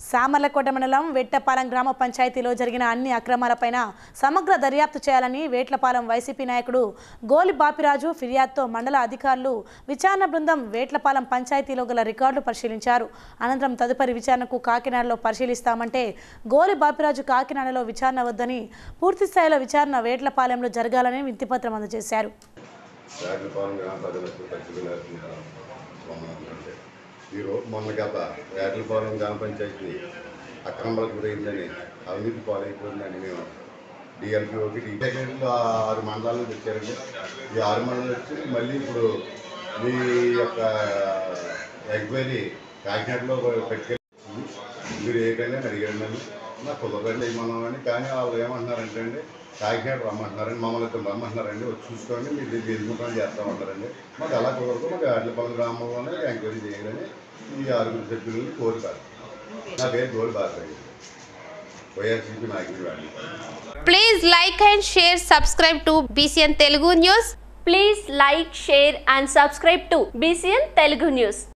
సామర్లకోట మండలం వెట్టపాలెం గ్రామ పంచాయతీలో జరిగిన అన్ని అక్రమాలపైన సమగ్ర దర్యాప్తు చేయాలని వేట్లపాలెం వైసీపీ నాయకుడు గోలి బాపిరాజు ఫిర్యాదుతో మండల అధికారులు విచారణ బృందం వేట్లపాలెం పంచాయతీలో గల రికార్డులు పరిశీలించారు అనంతరం తదుపరి విచారణకు కాకినాడలో పరిశీలిస్తామంటే గోలి బాపిరాజు కాకినాడలో విచారణ వద్దని పూర్తి స్థాయిలో విచారణ వేట్లపాలెంలో జరగాలని వింతిపత్రం అందజేశారు వేటలపాలెం గ్రామ ప్రజలకు పచ్చిమిలాడుతుంటారు ఈరోజు మొన్న గత వేటలపాలెం గ్రామ పంచాయతీ అక్రమాలకు గురైందని అవినీతి పాలైపోయిందని మేము డిఎల్పిఓకి డిఎల్పీలో ఆరు మండలాలు తెచ్చారండి ఈ ఆరు మండలాలు వచ్చి మళ్ళీ ఇప్పుడు మీ యొక్క ఎంక్వైరీ కాకినాడలో పెట్టుకెళ్ళి మీరు ఏ టైం అడిగారు నన్ను నాకు కుదరదండి ఏమన్నామని కానీ వాళ్ళు ఏమంటున్నారంటే అండి కాకినాడ రమ్మంటున్నారండి మమ్మల్ని ఇద్దరు రమ్మంటున్నారండి వచ్చి చూసుకోండి మీరు దీన్ని ఎదుగుతాం చేస్తామంటారండి మాకు అలా కుదరదు మాకు ఆటలపాలెం గ్రామంలోనే ఎంక్వైరీ చేయాలని ఈ ఆరుగురు సభ్యులని కోరుతారు నా పేరు గోల్ బాసాయి వైఎస్సీపీ నాయకుడు వాడిని Please like and share, subscribe to BCN Telugu News. Please like, share and subscribe to BCN Telugu News.